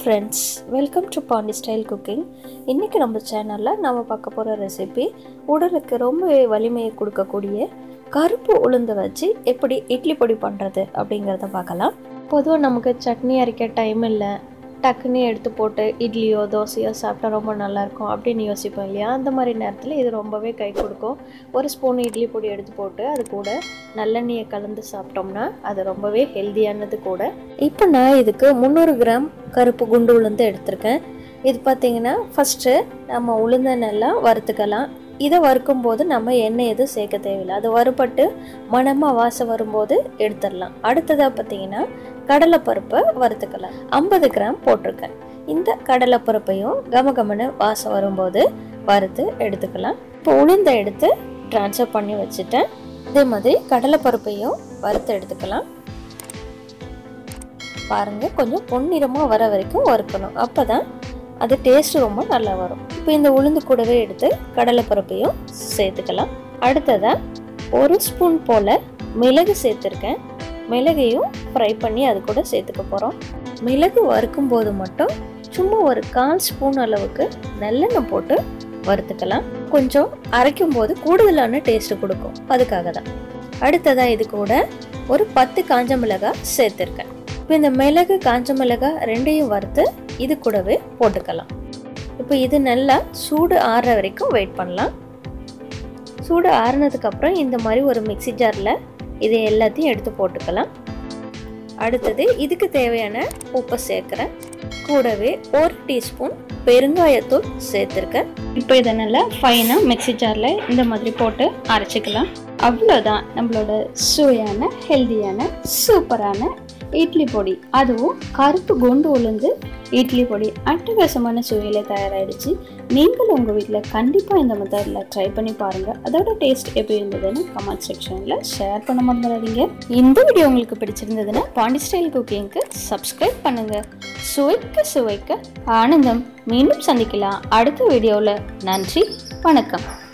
friends welcome to Pandi style cooking இன்றைக்கி நம்ம சேனலில் நம்ம பார்க்க போகிற ரெசிபி உடலுக்கு ரொம்ப வலிமையை கொடுக்கக்கூடிய கருப்பு உளுந்து வச்சு எப்படி இட்லி பொடி பண்ணுறது அப்படிங்கிறத பார்க்கலாம் பொதுவாக நமக்கு சட்னி அரைக்க டைம் இல்லை டக்குன்னு எடுத்து போட்டு இட்லியோ தோசையோ சாப்பிட்டா ரொம்ப நல்லாயிருக்கும் அப்படின்னு யோசிப்போம் இல்லையா அந்த மாதிரி நேரத்தில் இது ரொம்பவே கை கொடுக்கும் ஒரு ஸ்பூன் இட்லி பொடி எடுத்து போட்டு அது கூட நல்லெண்ணெயை கலந்து சாப்பிட்டோம்னா அது ரொம்பவே ஹெல்த்தியானது கூட இப்போ நான் இதுக்கு முந்நூறு கிராம் கருப்பு குண்டு உளுந்து எடுத்திருக்கேன் இது பார்த்திங்கன்னா ஃபஸ்ட்டு நம்ம உளுந்த நல்லா வறுத்துக்கலாம் இதை வறுக்கும் போது நம்ம எண்ணெய் எதுவும் சேர்க்க தேவையில்லை அது வறுபட்டு மணமாக வாசம் வரும்போது எடுத்துடலாம் அடுத்ததாக பார்த்தீங்கன்னா கடலைப்பருப்பை வறுத்துக்கலாம் ஐம்பது கிராம் போட்டிருக்கேன் இந்த கடலைப்பருப்பையும் கமகமன்னு வாசம் வரும்போது வறுத்து எடுத்துக்கலாம் இப்போ உளுந்தை எடுத்து ட்ரான்ஸ்ஃபர் பண்ணி வச்சுட்டேன் அதே மாதிரி கடலைப்பருப்பையும் வறுத்து எடுத்துக்கலாம் பாருங்கள் கொஞ்சம் பொன்னிறமாக வர வரைக்கும் வறுக்கணும் அப்போ தான் அது டேஸ்ட் ரொம்ப நல்லா வரும் இப்போ இந்த உளுந்து கூடவே எடுத்து கடலைப்பருப்பையும் சேர்த்துக்கலாம் அடுத்ததாக ஒரு ஸ்பூன் போல் மிளகு சேர்த்துருக்கேன் மிளகையும் ஃப்ரை பண்ணி அது கூட சேர்த்துக்க போகிறோம் மிளகு வறுக்கும் போது மட்டும் சும்மா ஒரு கால் ஸ்பூன் அளவுக்கு நல்லெண்ணெய் போட்டு வறுத்துக்கலாம் கொஞ்சம் அரைக்கும் போது கூடுதலான டேஸ்ட் கொடுக்கும் அதுக்காக தான் அடுத்ததாக இது கூட ஒரு பத்து காஞ்ச மிளகாய் சேர்த்துருக்கேன் இப்போ இந்த மிளகு காஞ்ச மிளகாய் ரெண்டையும் வறுத்து இது கூடவே போட்டுக்கலாம் இப்போ இது நல்லா சூடு ஆறுற வரைக்கும் வெயிட் பண்ணலாம் சூடு ஆறுனதுக்கப்புறம் இந்த மாதிரி ஒரு மிக்சி ஜாரில் இது எல்லாத்தையும் எடுத்து போட்டுக்கலாம் அடுத்தது இதுக்கு தேவையான உப்பை சேர்க்குறேன் கூடவே ஒரு டீஸ்பூன் பெருங்காயத்தூள் சேர்த்துருக்கேன் இப்போ இதை நல்லா ஃபைனாக மிக்சி ஜாரில் இந்த மாதிரி போட்டு அரைச்சிக்கலாம் அவ்வளோதான் நம்மளோட சுவையான ஹெல்தியான சூப்பரான இட்லி பொடி அதுவும் கருப்பு குண்டு உளுந்து இட்லி பொடி அட்டகாசமான சுவையில் தயாராகிடுச்சு நீங்களும் உங்கள் வீட்டில் கண்டிப்பாக இந்த மெத்தடில் ட்ரை பண்ணி பாருங்கள் அதோட டேஸ்ட் எப்படி இருந்ததுன்னு கமெண்ட் செக்ஷனில் ஷேர் பண்ண மறந்துடாதீங்க இந்த வீடியோ உங்களுக்கு பிடிச்சிருந்ததுன்னா பாண்டி ஸ்டைல் குக்கிங்க்கு சப்ஸ்கிரைப் பண்ணுங்கள் சுவைக்க சுவைக்க ஆனந்தம் மீண்டும் சந்திக்கலாம் அடுத்த வீடியோவில் நன்றி வணக்கம்